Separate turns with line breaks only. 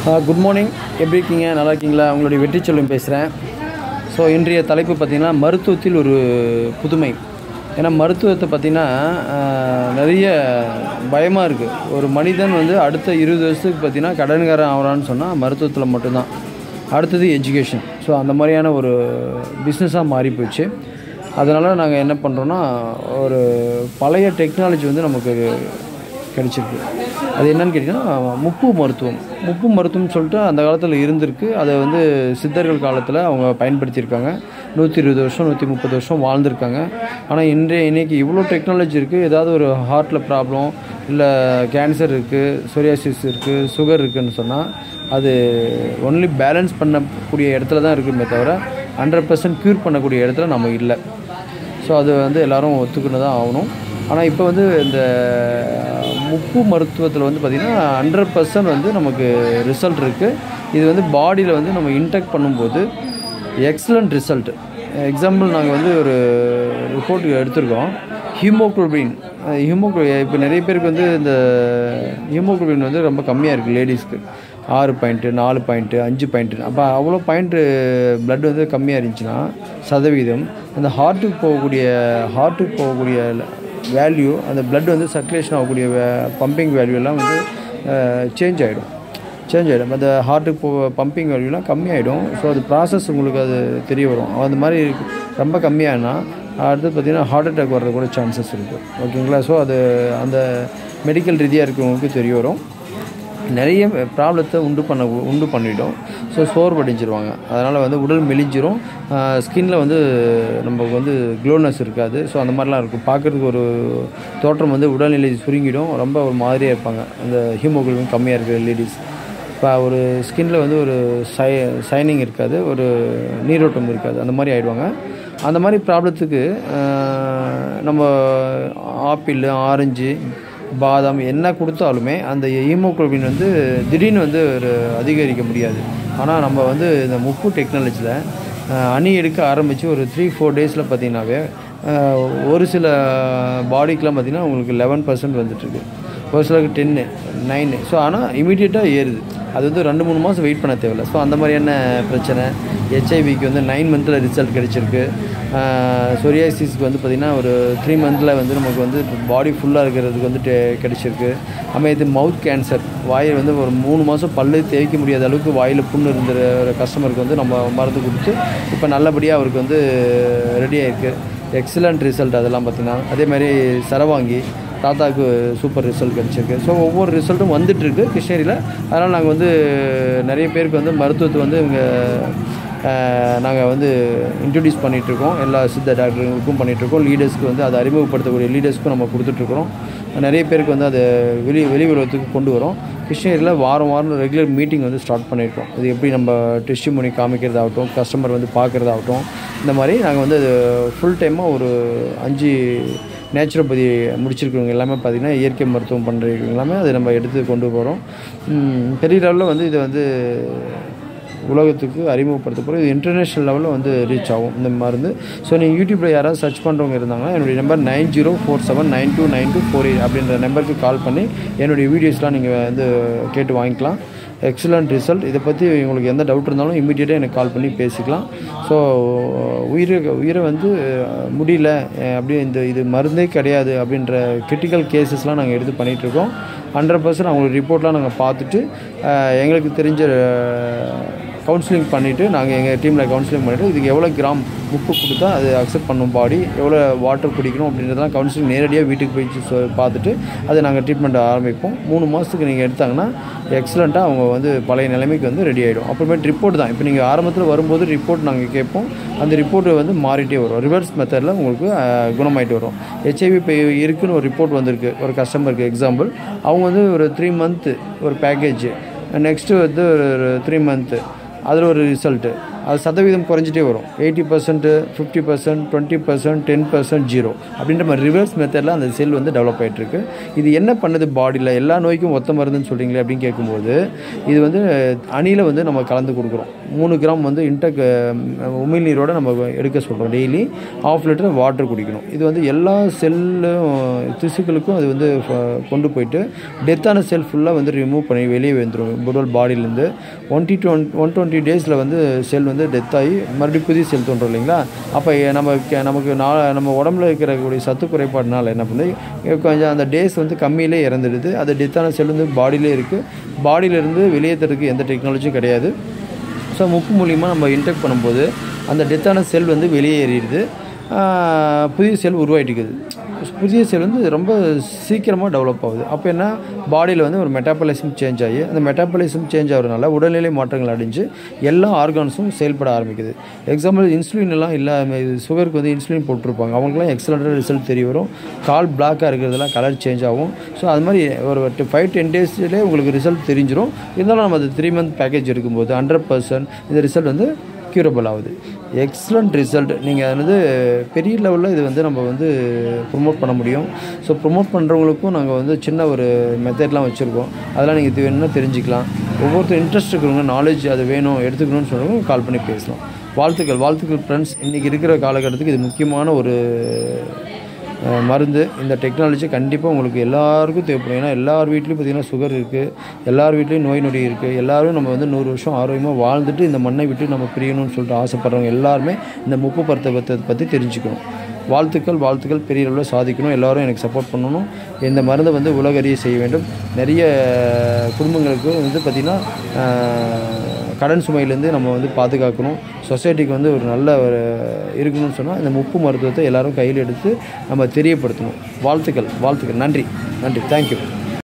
good morning எப்படி இருக்கீங்க நல்லா இருக்கீங்களா உங்களுடைய வெற்றி செல்வம் பேசுகிறேன் ஸோ இன்றைய தலைப்பு பார்த்திங்கன்னா மருத்துவத்தில் ஒரு புதுமை ஏன்னா மருத்துவத்தை பார்த்திங்கன்னா ஆஹ், நிறைய பயமாக இருக்குது ஒரு மனிதன் வந்து அடுத்த இருபது வருஷத்துக்கு பார்த்திங்கன்னா கடன்காரன் ஆகிறான்னு சொன்னால் மருத்துவத்தில் மட்டும்தான் அடுத்தது எஜுகேஷன் ஸோ அந்த மாதிரியான ஒரு பிஸ்னஸாக மாறி போச்சு அதனால் நாங்கள் என்ன பண்ணுறோன்னா ஒரு பழைய டெக்னாலஜி வந்து நமக்கு கிடைச்சிருக்கு அது என்னன்னு கேட்டிங்கன்னா முப்பு மருத்துவம் முப்பு மருத்துவம்னு சொல்லிட்டு அந்த காலத்தில் இருந்திருக்கு அதை வந்து சித்தர்கள் காலத்தில் அவங்க பயன்படுத்தியிருக்காங்க நூற்றி இருபது வருஷம் நூற்றி முப்பது வருஷம் வாழ்ந்திருக்காங்க ஆனால் இன்றைய இன்னைக்கு இவ்வளோ டெக்னாலஜி இருக்குது ஏதாவது ஒரு ஹார்ட்டில் ப்ராப்ளம் இல்லை கேன்சர் இருக்குது சொரியாசிஸ் இருக்குது சுகர் இருக்குன்னு சொன்னால் அது ஒன்லி பேலன்ஸ் பண்ணக்கூடிய இடத்துல தான் இருக்குமே தவிர ஹண்ட்ரட் பர்சன்ட் க்யூர் பண்ணக்கூடிய இடத்துல நம்ம இல்லை ஸோ அது வந்து எல்லாரும் ஒத்துக்கிட்டு தான் ஆகணும் ஆனால் இப்போ வந்து இந்த முப்பு மருத்துவத்தில் வந்து பார்த்திங்கன்னா ஹண்ட்ரட் பர்சன்ட் வந்து நமக்கு ரிசல்ட் இருக்குது இது வந்து பாடியில் வந்து நம்ம இன்டெக்ட் பண்ணும்போது எக்ஸலண்ட் ரிசல்ட் எக்ஸாம்பிள் நாங்கள் வந்து ஒரு ரிப்போர்ட் எடுத்திருக்கோம் ஹீமோக்ளோபின் ஹீமோக்ளோ இப்போ நிறைய பேருக்கு வந்து இந்த ஹீமோக்ளோபின் வந்து ரொம்ப கம்மியாக இருக்குது லேடிஸ்க்கு ஆறு பாயிண்ட்டு நாலு பாயிண்ட்டு அஞ்சு பாயிண்ட்டு அப்போ அவ்வளோ பாயிண்ட்டு blood வந்து கம்மியாக இருந்துச்சுன்னா சதவீதம் அந்த ஹார்ட்டுக்கு போகக்கூடிய ஹார்ட்டுக்கு போகக்கூடிய வேல்யூ அந்த blood வந்து சர்க்குலேஷன் ஆகக்கூடிய பம்பிங் வேல்யூ எல்லாம் வந்து சேஞ்ச் ஆகிடும் சேஞ்ச் ஆகிடும் அந்த ஹார்ட்டுக்கு போ பம்பிங் வேல்யூலாம் கம்மியாயிடும் ஸோ அது ப்ராசஸ் உங்களுக்கு அது தெரிய வரும் அந்த மாதிரி ரொம்ப கம்மியானா அடுத்து பார்த்திங்கன்னா ஹார்ட் அட்டாக் வர்றது கூட சான்சஸ் இருக்குது ஓகேங்களா ஸோ அது அந்த மெடிக்கல் ரீதியாக இருக்கிறவங்களுக்கு தெரிய வரும் நிறைய ப்ராப்ளத்தை உண்டு பண்ண உண்டு பண்ணிடும் ஸோ சோர்வடைஞ்சிருவாங்க அதனால் வந்து உடல் மெலிஞ்சிரும் ஸ்கின்ல வந்து நமக்கு வந்து க்ளோனஸ் இருக்காது ஸோ அந்த மாதிரிலாம் இருக்கும் பார்க்குறதுக்கு ஒரு தோற்றம் வந்து உடல்நிலை சுருங்கிடும் ரொம்ப ஒரு மாதிரியாக இருப்பாங்க அந்த ஹீமோகுளோபின் கம்மியாக இருக்கிற லேடிஸ் இப்போ ஒரு ஸ்கின்ல வந்து ஒரு சை சைனிங் இருக்காது ஒரு நீரோட்டம் இருக்காது அந்த மாதிரி ஆயிடுவாங்க அந்த மாதிரி ப்ராப்ளத்துக்கு நம்ம ஆப்பிள் ஆரஞ்சு பாதாம் என்ன கொடுத்தாலுமே அந்த ஹீமோகுளோபின் வந்து திடீர்னு வந்து ஒரு அதிகரிக்க முடியாது ஆனால் நம்ம வந்து இந்த முப்பு டெக்னாலஜியில் அணி எடுக்க ஆரம்பித்து ஒரு த்ரீ ஃபோர் டேஸில் பார்த்தீங்கன்னாவே அஹ், ஒரு சில பாடிக்கெலாம் பார்த்திங்கன்னா உங்களுக்கு லெவன் பர்சன்ட் வந்துட்டுருக்கு ஒரு சிலருக்கு டென்னு நைனு ஸோ ஆனால் இமீடியட்டாக ஏறுது அது வந்து ரெண்டு மூணு மாதம் வெயிட் பண்ண தேவையில்ல ஸோ அந்த மாதிரியான பிரச்சனை ஹெச்ஐவிக்கு வந்து நைன் மந்தில் ரிசல்ட் கிடச்சிருக்கு சொரியாசிஸ்க்கு வந்து பார்த்திங்கன்னா ஒரு த்ரீ மந்தில் வந்து நமக்கு வந்து பாடி ஃபுல்லாக இருக்கிறதுக்கு வந்து டெ- கிடைச்சிருக்கு அப்புறம் இது மவுத் கேன்சர் வாயை வந்து ஒரு மூணு மாதம் பல்லு தேய்க்க முடியாத அளவுக்கு வாயில் புண்ணு இருந்த ஒரு கஸ்டமருக்கு வந்து நம்ம மருந்து கொடுத்து இப்போ நல்லபடியாக அவருக்கு வந்து ரெடி ஆயிருக்கு எக்ஸலண்ட் ரிசல்ட் அதெல்லாம் பார்த்திங்கன்னா அதே மாதிரி சரவாங்கி தாத்தாவுக்கு சூப்பர் ரிசல்ட் கிடச்சிருக்கு ஸோ ஒவ்வொரு ரிசல்ட்டும் வந்துட்டுருக்கு கிருஷ்ணகிரியில் அதனால் நாங்கள் வந்து நிறைய பேருக்கு வந்து மருத்துவத்தை வந்து இவங்க நாங்கள் வந்து இன்ட்ரடியூஸ் பண்ணிகிட்ருக்கோம் எல்லா சித்த டாக்டருங்களுக்கும் பண்ணிகிட்ருக்கோம் லீடர்ஸ்க்கு வந்து அதை அறிமுகப்படுத்தக்கூடிய லீடர்ஸ்க்கும் நம்ம கொடுத்துட்ருக்குறோம் நிறைய பேருக்கு வந்து அதை வெளி வெளி உலகத்துக்கு கொண்டு வரோம் கிருஷ்ணகிரியில் வாரம் வாரம் ரெகுலர் மீட்டிங் வந்து ஸ்டார்ட் பண்ணியிருக்கோம் அது எப்படி நம்ம டெஸ்டிமோனி காமிக்கிறதாகட்டும் கஸ்டமர் வந்து பார்க்குறதாகட்டும் இந்த மாதிரி நாங்கள் வந்து அது ஃபுல் டைமாக ஒரு அஞ்சு நேச்சுரோபதி முடிச்சிருக்கிறவங்க எல்லாமே பார்த்திங்கன்னா இயற்கை மருத்துவம் பண்ணுறவங்க எல்லாமே அதை நம்ம எடுத்து கொண்டு போகிறோம் பெரிய லெவலில் வந்து இதை வந்து உலகத்துக்கு அறிமுகப்படுத்த போகிறோம் இது இன்டர்நேஷ்னல் லெவலில் வந்து ரீச் ஆகும் இந்த மருந்து ஸோ நீங்கள் யூடியூப்பில் யாராவது சர்ச் பண்ணுறவங்க இருந்தாங்கன்னா என்னுடைய number nine zero four seven nine two nine two four eight அப்படின்ற நம்பருக்கு கால் பண்ணி என்னுடைய வீடியோஸ்லாம் நீங்கள் வந்து கேட்டு வாங்கிக்கலாம் எக்ஸலண்ட் ரிசல்ட் இதை பற்றி உங்களுக்கு எந்த டவுட் இருந்தாலும் இமீடியட்டாக எனக்கு கால் பண்ணி பேசிக்கலாம் ஸோ உயிரை உயிரை வந்து அஹ், முடியல அஹ், அப்படியே இந்த இது மருந்தே கிடையாது அப்படின்ற கிரிட்டிக்கல் கேசஸ்லாம் நாங்கள் எடுத்து பண்ணிகிட்ருக்கோம் ஹண்ட்ரட் பர்சன்ட் அவங்களுக்கு ரிப்போர்ட்லாம் நாங்கள் பார்த்துட்டு அஹ், எங்களுக்கு தெரிஞ்ச கவுன்சிலிங் பண்ணிவிட்டு நாங்கள் எங்கள் டீமில் கவுன்சிலிங் பண்ணிவிட்டு இதுக்கு எவ்வளோ கிராம் உப்பு கொடுத்தா அது அக்செப்ட் பண்ணும் பாடி எவ்வளோ வாட்டர் குடிக்கணும் அப்படின்றதெல்லாம் கவுன்சிலிங் நேரடியாக வீட்டுக்கு போய் சொ- பார்த்துட்டு அதை நாங்கள் ட்ரீட்மெண்ட் ஆரம்பிப்போம் மூணு மாதத்துக்கு நீங்கள் எடுத்தாங்கன்னா எக்ஸலண்ட்டாக அவங்க வந்து பழைய நிலைமைக்கு வந்து ரெடி ஆகிடும் அப்புறமேட்டு ரிப்போர்ட் தான் இப்போ நீங்கள் ஆரம்பத்தில் வரும்போது ரிப்போர்ட் நாங்கள் கேட்போம் அந்த ரிப்போர்ட் வந்து மாறிட்டே வரும் ரிவர்ஸ் மெத்தடில் உங்களுக்கு அஹ், குணமாயிட்டு வரும் ஹெச்ஐவி இப்போ இருக்குன்னு ஒரு ரிப்போர்ட் வந்திருக்கு ஒரு கஸ்டமருக்கு எக்ஸாம்பிள் அவங்க வந்து ஒரு த்ரீ மந்த்து ஒரு பேக்கேஜ் நெக்ஸ்ட்டு வந்து ஒரு த்ரீ மந்த்து அதில் ஒரு ரிசல்ட்டு அது சதவீதம் குறைஞ்சிட்டே வரும் eighty percent fifty percent twenty percent ten percent zero அப்படின்ற மாதிரி ரிவர்ஸ் மெத்தடில் அந்த செல் வந்து டெவலப் ஆகிட்டுருக்கு இது என்ன பண்ணுது பாடியில் எல்லா நோய்க்கும் ஒத்த மருந்துன்னு சொல்கிறீங்களே அப்படின்னு கேட்கும்போது இது வந்து அணியில் வந்து நம்ம கலந்து கொடுக்குறோம் மூணு கிராம் வந்து இன்டெக் உமிழ்நீரோட நம்ம எடுக்க சொல்கிறோம் டெய்லி ஆஃப் லிட்டர் வாட்டர் குடிக்கணும் இது வந்து எல்லா செல்லும் திசுக்களுக்கும் அது வந்து ஃப- கொண்டு போயிட்டு டெத்தான செல் ஃபுல்லாக வந்து ரிமூவ் பண்ணி வெளியே வந்துடும் புடல் பாடியிலேருந்து one T one one twenty டேஸில் வந்து செல் வந்து டெத் ஆகி மறுபடியும் புதிய செல் தோன்றும் இல்லைங்களா அப்போ நம்ம கே- நமக்கு நா நம்ம உடம்புல இருக்கக்கூடிய சத்து குறைபாடுனால என்ன பண்ணுது கொஞ்சம் அந்த டேஸ் வந்து கம்மியிலே இறந்துடுது அது டெத்தான செல் வந்து பாடியிலே இருக்குது பாடியிலேருந்து வெளியேற்றுறதுக்கு எந்த டெக்னாலஜியும் கிடையாது ஸோ முப்பு மூலிமா நம்ம இன்டெக்ட் பண்ணும்போது அந்த டெத்தான செல் வந்து வெளியேறிடுது ஆஹ் புதிய செல் உருவாயிட்டுக்குது புதிய செல் வந்து ரொம்ப சீக்கிரமாக டெவலப் ஆகுது அப்போ என்ன பாடியில் வந்து ஒரு மெட்டாபாலிசம் சேஞ்ச் ஆகி அந்த மெட்டாபாலிசம் சேஞ்ச் ஆகிறதுனால உடல்நிலை மாற்றங்கள் அடைஞ்சு எல்லா ஆர்கான்ஸும் செயல்பட ஆரம்பிக்குது எக்ஸாம்பிள் இன்சுலின் எல்லாம் இல்லாமல் இது சுகருக்கு வந்து இன்சுலின் போட்டிருப்பாங்க அவங்களுக்குலாம் எக்ஸலண்ட்டாக ரிசல்ட் தெரிய வரும் கால் பிளாக்காக இருக்கிறதெல்லாம் கலர் சேஞ்ச் ஆகும் ஸோ அது மாதிரி ஒரு ஃபைவ் டென் டேஸ்லேயே உங்களுக்கு ரிசல்ட் தெரிஞ்சிடும் இருந்தாலும் நம்ம அது த்ரீ மந்த் பேக்கேஜ் எடுக்கும்போது ஹண்ட்ரட் பர்சன்ட் இந்த ரிசல்ட் வந்து க்யூரபிள் ஆகுது எக்ஸலண்ட் ரிசல்ட் நீங்கள் வந்து பெரிய லெவலில் இது வந்து நம்ம வந்து ப்ரொமோட் பண்ண முடியும் ஸோ ப்ரொமோட் பண்ணுறவங்களுக்கும் நாங்கள் வந்து சின்ன ஒரு மெத்தட்லாம் வச்சுருக்கோம் அதெல்லாம் நீங்கள் இது வேணும்னா தெரிஞ்சுக்கலாம் ஒவ்வொருத்தர் இன்ட்ரெஸ்ட் இருக்கிறவங்க நாலேஜ் அது வேணும் எடுத்துக்கணும்னு சொல்கிறவங்க கால் பண்ணி பேசலாம் வாழ்த்துக்கள் வாழ்த்துக்கள் ஃப்ரெண்ட்ஸ் இன்றைக்கி இருக்கிற காலகட்டத்துக்கு இது முக்கியமான ஒரு அஹ், மருந்து இந்த டெக்னாலஜி கண்டிப்பாக உங்களுக்கு எல்லாருக்கும் தேவைப்படும் ஏன்னா எல்லார் வீட்லேயும் பார்த்திங்கன்னா சுகர் இருக்குது எல்லார் வீட்லேயும் நோய் நொடி இருக்குது எல்லாரும் நம்ம வந்து நூறு வருஷம் ஆரோக்கியமாக வாழ்ந்துட்டு இந்த மண்ணை விட்டு நம்ம பிரியணும்னு சொல்லிட்டு ஆசைப்படுறவங்க எல்லாருமே இந்த முப்பு பருத்தத்தை பற்றி தெரிஞ்சுக்கணும் வாழ்த்துக்கள் வாழ்த்துக்கள் பெரிய அளவில் சாதிக்கணும் எல்லாரும் எனக்கு சப்போர்ட் பண்ணணும் இந்த மருந்தை வந்து உலகறிய செய்ய வேண்டும் நிறைய குடும்பங்களுக்கு வந்து பார்த்திங்கன்னா கடன் சுமையிலேருந்து நம்ம வந்து பாதுகாக்கணும் சொசைட்டிக்கு வந்து ஒரு நல்ல ஒரு இருக்கணும்னு சொன்னால் இந்த முப்பு மருத்துவத்தை எல்லாரும் கையில் எடுத்து நம்ம தெரியப்படுத்தணும் வாழ்த்துக்கள் வாழ்த்துக்கள் நன்றி நன்றி தேங்க்யூ